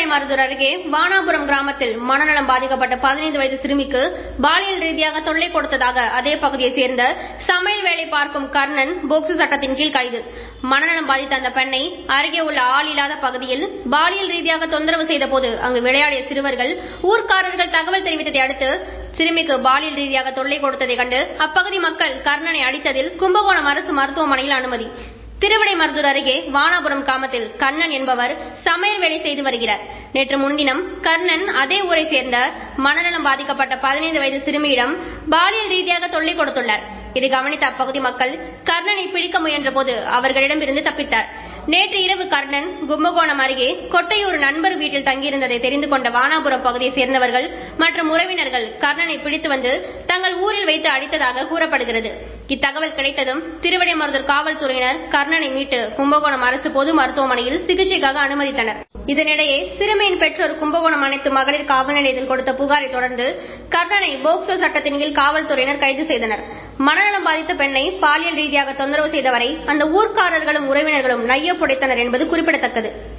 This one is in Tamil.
திருவிடைமருதூர் அருகே வானாபுரம் கிராமத்தில் மனநலம் பாதிக்கப்பட்ட பதினைந்து வயது சிறுமிக்கு பாலியல் ரீதியாக தொல்லை கொடுத்ததாக அதே பகுதியைச் சேர்ந்த சமையல் வேலை பார்க்கும் கர்ணன் போக்சோ சட்டத்தின் கீழ் கைது மனநலம் பாதித்த அந்த பெண்ணை அருகே உள்ள ஆள் இல்லாத பகுதியில் பாலியல் ரீதியாக தொந்தரவு செய்த போது அங்கு விளையாடிய சிறுவர்கள் ஊர்க்காரர்கள் தகவல் தெரிவித்ததை அடுத்து சிறுமிக்கு பாலியல் ரீதியாக தொல்லை கொடுத்ததை கண்டு அப்பகுதி மக்கள் கர்ணனை அடித்ததில் கும்பகோணம் அரசு மருத்துவமனையில் அனுமதி திருவிடைமருதூர் அருகே வானாபுரம் கிராமத்தில் கண்ணன் என்பவர் சமையல் வேலை செய்து வருகிறார் நேற்று முன்தினம் கர்ணன் அதே ஊரை சேர்ந்த மனநலம் பாதிக்கப்பட்ட பதினைந்து வயது சிறுமியிடம் பாலியல் ரீதியாக தொல்லை கொடுத்துள்ளார் இதை கவனித்த அப்பகுதி மக்கள் கர்ணனை பிடிக்க முயன்றபோது அவர்களிடமிருந்து தப்பித்தார் நேற்று இரவு கர்ணன் கும்பகோணம் அருகே கொட்டையூர் நண்பர் வீட்டில் தங்கியிருந்ததை தெரிந்து கொண்ட வானாபுரம் பகுதியைச் சேர்ந்தவர்கள் மற்றும் உறவினர்கள் கர்ணனை பிடித்து வந்து தங்கள் ஊரில் வைத்து அடித்ததாக கூறப்படுகிறது இத்தகவல் கிடைத்ததும் திருவிடைமருதூர் காவல்துறையினர் கர்ணனை மீட்டு கும்பகோணம் அரசு பொது மருத்துவமனையில் சிகிச்சைக்காக அனுமதித்தனர் இதனிடையே சிறுமியின் பெற்றோர் கும்பகோணம் அனைத்து மகளிர் காவல் நிலையத்தில் கொடுத்த புகாரை தொடர்ந்து கர்ணனை போக்சோ சட்டத்தின் கீழ் காவல்துறையினர் கைது செய்தனர் மனநலம் பாதித்த பெண்ணை பாலியல் ரீதியாக தொந்தரவு செய்தவரை அந்த ஊர்க்காரர்களும் உறவினர்களும் நைய புடைத்தனர் என்பது குறிப்பிடத்தக்கது